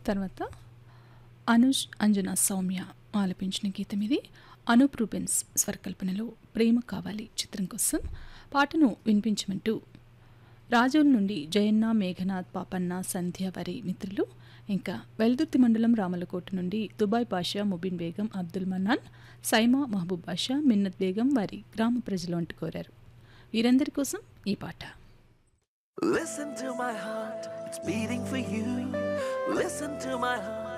తర్వాత అనుష్ అంజనా సౌమ్య ఆలపించిన గీతం ఇది అనూప్ రూబెన్స్ స్వరకల్పనలో ప్రేమ కావాలి చిత్రం కోసం పాటను వినిపించమంటూ రాజోల్ నుండి జయన్న మేఘనాథ్ పాపన్న సంధ్య వారి మిత్రులు ఇంకా వెల్దుర్తి మండలం రామలకోట నుండి దుబాయ్ బాషా ముబిన్ బేగం అబ్దుల్ మన్నాన్ సైమా మహబూబ్ బాషా మిన్నత్ బేగం వారి గ్రామ ప్రజలు అంటూ కోరారు వీరందరి కోసం ఈ పాట Listen to my heart, it's beating for you. Listen to my heart.